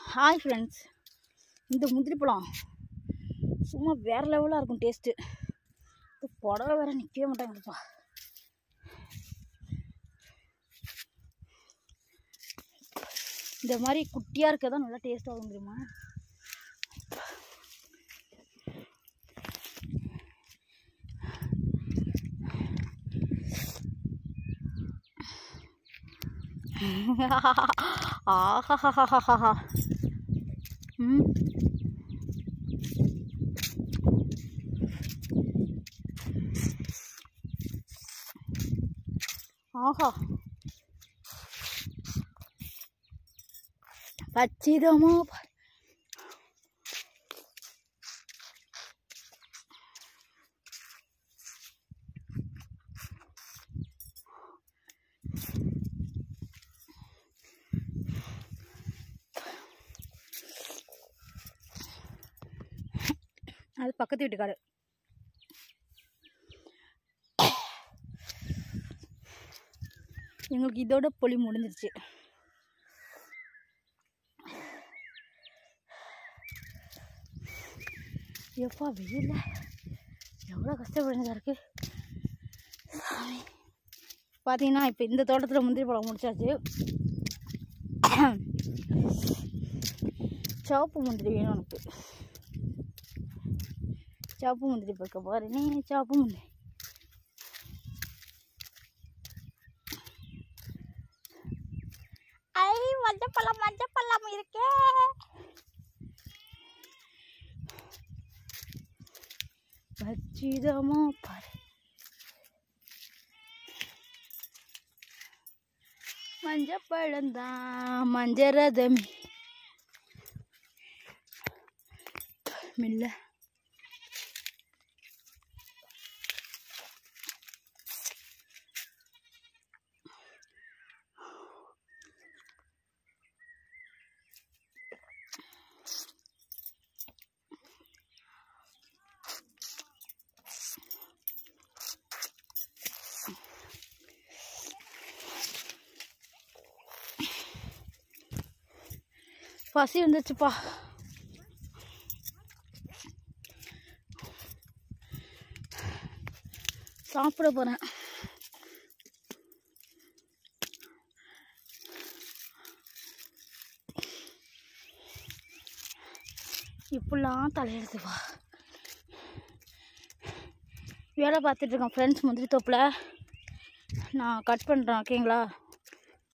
hi friends இந்த முந்திரி பழம் சும்மா வேறு லெவலாக இருக்கும் டேஸ்ட்டு இந்த புடவை வேற நிற்கவே மாட்டாங்கப்பா இந்த மாதிரி குட்டியாக இருக்க தான் நல்லா டேஸ்ட்டாக இருக்கும் தெரியுமா ஆஹாஹாஹாஹா ம் ஆஹா பச்சிதமோ அது பக்கத்து வீட்டுக்காரு எங்களுக்கு இதோட பொலி முடிஞ்சிருச்சு எப்பா வெயில்ல எவ்வளோ கஷ்டப்படுறதா இருக்கு சாமி பார்த்தீங்கன்னா இப்போ இந்த தோட்டத்தில் முந்திரி பழம் முடிச்சாச்சு சிவப்பு முந்திரி வேணும் எனக்கு சிவப்பு முந்திரி பக்க பாருங்க சிவப்பு முந்திரி ஐ மஞ்சப்பழம் மஞ்சப்பழம் இருக்கே பச்சிதமோ பாரு மஞ்சப்பழந்தான் மஞ்ச ரதமே மெல்ல பசி வந்துச்சுப்பா சாப்பிட போகிறேன் இப்படிலாம் தலையெடுத்துப்பா வேலை பார்த்துட்ருக்கேன் ஃப்ரெண்ட்ஸ் முந்திரி தோப்பில் நான் கட் பண்ணுறேன் ஓகேங்களா